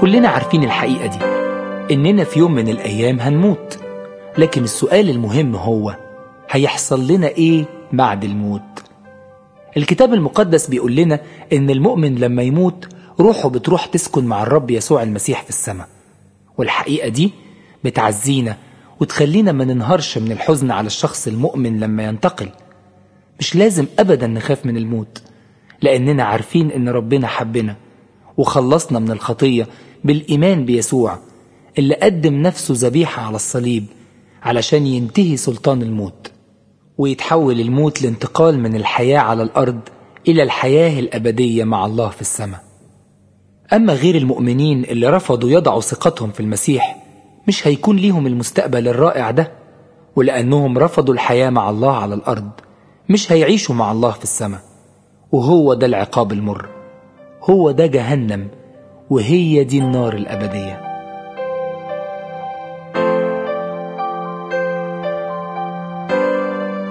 كلنا عارفين الحقيقة دي إننا في يوم من الأيام هنموت لكن السؤال المهم هو هيحصل لنا إيه بعد الموت الكتاب المقدس بيقول لنا إن المؤمن لما يموت روحه بتروح تسكن مع الرب يسوع المسيح في السماء والحقيقة دي بتعزينا وتخلينا ما ننهارش من الحزن على الشخص المؤمن لما ينتقل مش لازم أبدا نخاف من الموت لأننا عارفين إن ربنا حبنا وخلصنا من الخطية بالإيمان بيسوع اللي قدم نفسه ذبيحة على الصليب علشان ينتهي سلطان الموت ويتحول الموت لانتقال من الحياة على الأرض إلى الحياة الأبدية مع الله في السماء أما غير المؤمنين اللي رفضوا يضعوا ثقتهم في المسيح مش هيكون ليهم المستقبل الرائع ده ولأنهم رفضوا الحياة مع الله على الأرض مش هيعيشوا مع الله في السماء وهو ده العقاب المر هو ده جهنم وهي دي النار الأبدية